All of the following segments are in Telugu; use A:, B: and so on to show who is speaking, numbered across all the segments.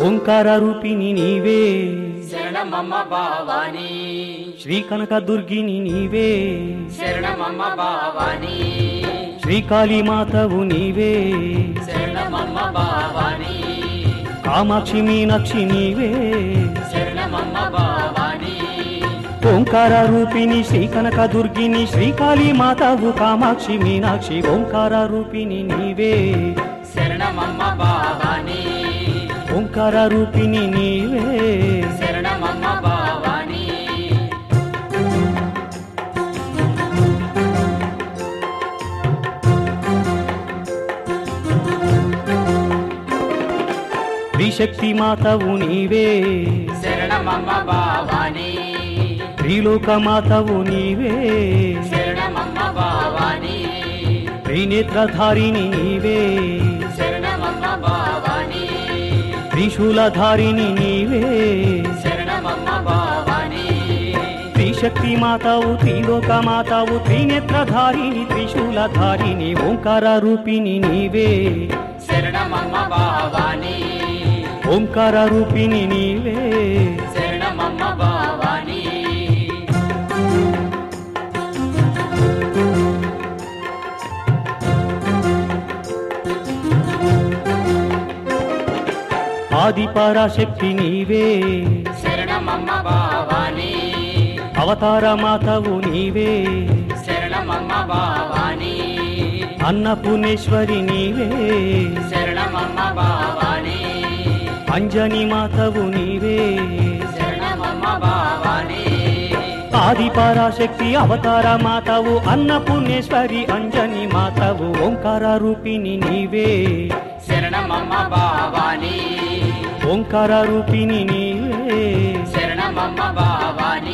A: ఓంకార రూపిణి నీవే
B: శరణమమ్మ భావాని
A: శ్రీ కనక దుర్గిని నీవే
B: శరణమమ్మ భావాని
A: శ్రీకాళీ మాతవు నీవే
B: శరణమమ్మ భావాని
A: కామాక్షి మీనాక్షి నీవే
B: శరణమమ్మ భావాని
A: ఓంకార రూపిణి శ్రీ కనక దుర్గిని శ్రీకాళీ మాతవు కామాక్షి మీనాక్షి ఓంకార రూపిణి నీవే
B: శరణమమ్మ భావాని
A: ఓంకార రూపిణి నీవే
B: శరణమమ్మ భావాని
A: త్రిశక్తి మాతవు నీవే
B: శరణమమ్మ భావాని
A: త్రిలోక మాతవు నీవే
B: శరణమమ్మ భావాని
A: త్రినేత్రధారిణి నీవే
B: శరణమమ్మ భావాని
A: త్రిశూలధారిణి నీవే
B: శరణమమ్మ భావాని
A: త్రిశక్తి మాతావు త్రిలోక మాతావు త్రినేత్రధారిణి త్రిశూలధారిణి ఓంకార రూపిణి నీవే
B: శరణమమ్మ భావాని
A: ఓంకార రూపిణి నీవే
B: శరణమమ్మ భావాని
A: ఆది పరాశక్తి నీవే
B: శరణమమ్మ భావాని
A: అవతార మాతవు నీవే
B: శరణమమ్మ భావాని
A: అన్నపూర్ణేశ్వరి నీవే
B: శరణమమ్మ భావాని
A: అంజని మాతవు నీవే
B: శరణమమ్మ భావాని
A: ఆది పరాశక్తి అవతార మాతవు అన్నపూర్ణేశ్వరి అంజని మాతవు ఓంకార రూపిణి నీవే
B: శరణమమ్మ భావాని
A: ఓంకార రూపిణి నీవే
B: శరణమమ్మ భావాని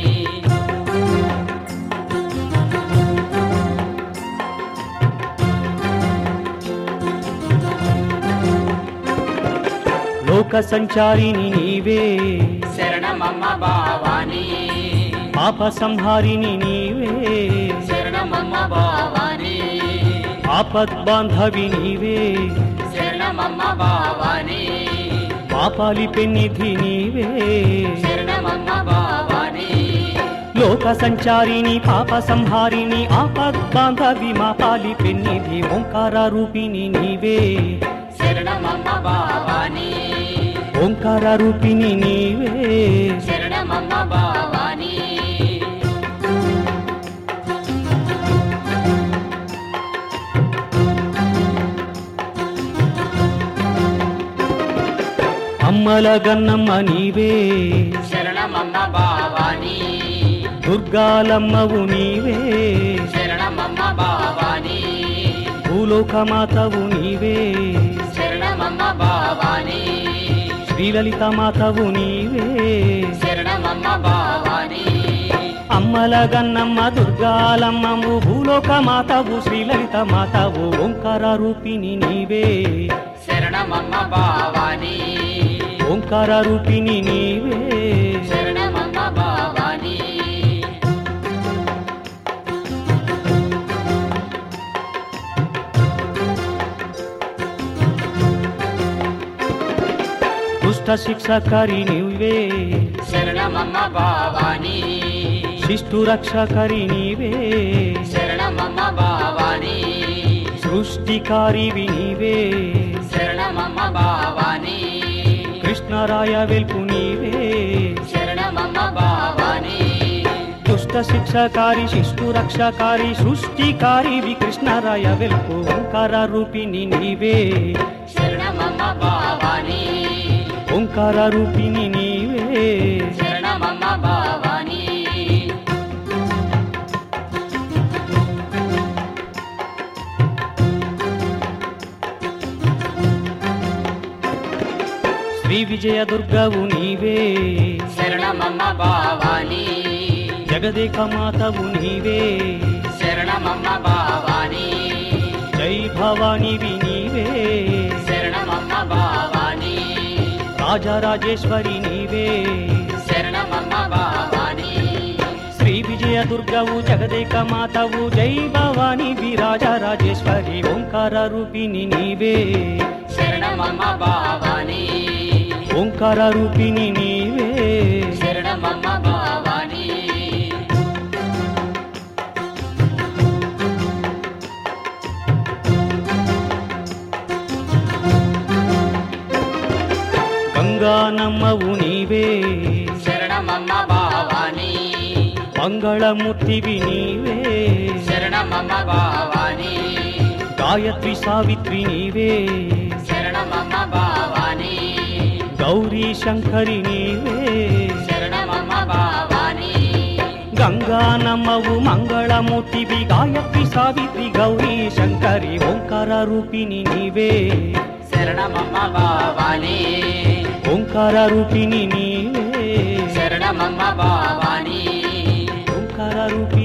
A: లోక సంచారిణి నీవే
B: శరణమమ్మ భావాని
A: పాప సంహారిణి నీవే
B: శరణమమ్మ భావాని
A: ఆపద్ బాంధవి నీవే
B: శరణమమ్మ భావాని
A: పాపాలి పెన్నిధి నీవే
B: శరణమమ్మ భావాని
A: లోక సంచారిణి పాప సంహారిణి ఆపద్ బాంధవి మా పాలి పెన్నిధి ఓంకార రూపిణి నీవే
B: శరణమమ్మ భావాని
A: ఓంకార రూపిణి నీవే
B: శరణమమ్మ భావాని
A: అమ్మల గన్నమ్మ నీవే
B: శరణమమ్మ భావాని
A: దుర్గాలమ్మవు నీవే
B: శరణమమ్మ భావాని
A: భూలోక మాతవు నీవే
B: శరణమమ్మ భావాని
A: శ్రీలలిత మాతవు నీవే
B: శరణమమ్మ భావాని
A: అమ్మల గన్నమ్మ దుర్గాలమ్మము భూలోక మాతవు శ్రీలలిత మాతవు ఓంకార రూపిణి నీవే
B: శరణమమ్మ భావాని
A: ఓంకార రూపిణి నీవే
B: శరణమమ్మ భావాని
A: దుష్ట శిక్షకరి నీవే
B: శరణమమ్మ భావాని
A: శిష్టు రక్షకరి నీవే
B: శరణమమ్మ భావాని
A: సృష్టికారివి నీవే
B: శరణమమ్మ భావాని
A: కృష్ణరాయ వెల్పు నీవే
B: శరణమమ్మ భావాని
A: దుష్ట శిక్షకారి శిష్టు రక్షకారి సృష్టికారివి కృష్ణరాయ వెల్పు ఓంకార రూపిణి నీవే
B: శరణమమ్మ భావాని
A: ఓంకార రూపిణి నీవే
B: శరణమమ్మ భావాని
A: శ్రీ విజయ దుర్గవు నీవే
B: శరణమమ్మ భావాని
A: జగదేక మాతవు నీవే
B: శరణమమ్మ భావాని
A: జై భవానివి నీవే
B: శరణమమ్మ భావాని
A: రాజరాజేశ్వరి నీవే
B: శరణమమ్మ భావాని
A: శ్రీ విజయ దుర్గవు జగదేక మాతవు జై భవాని విరాజరాజేశ్వరి ఓంకార రూపిణి నీవే
B: శరణమమ్మ భావాని
A: ఓంకార రూపిణి నీవే
B: శరణమమ్మ భవాని
A: గంగానమ్మవు నీవే
B: శరణమమ్మ భవాని
A: మంగళమూర్తివి నీవే
B: శరణమమ్మ భవాని
A: గాయత్రి సావిత్రి నీవే
B: శరణమమ్మ భవాని
A: గౌరీ శంకరి నీవే
B: శరణమమ్మ భవాని
A: గంగానమ్మవు మంగళమూర్తివి గాయత్రి సావిత్రి గౌరీ శంకరి ఓంకార రూపిణి నీవే
B: శరణమమ్మ భవాని
A: ఓంకార రూపిణి నీవే
B: శరణమమ్మ భవాని
A: ఓంకార రూపిణి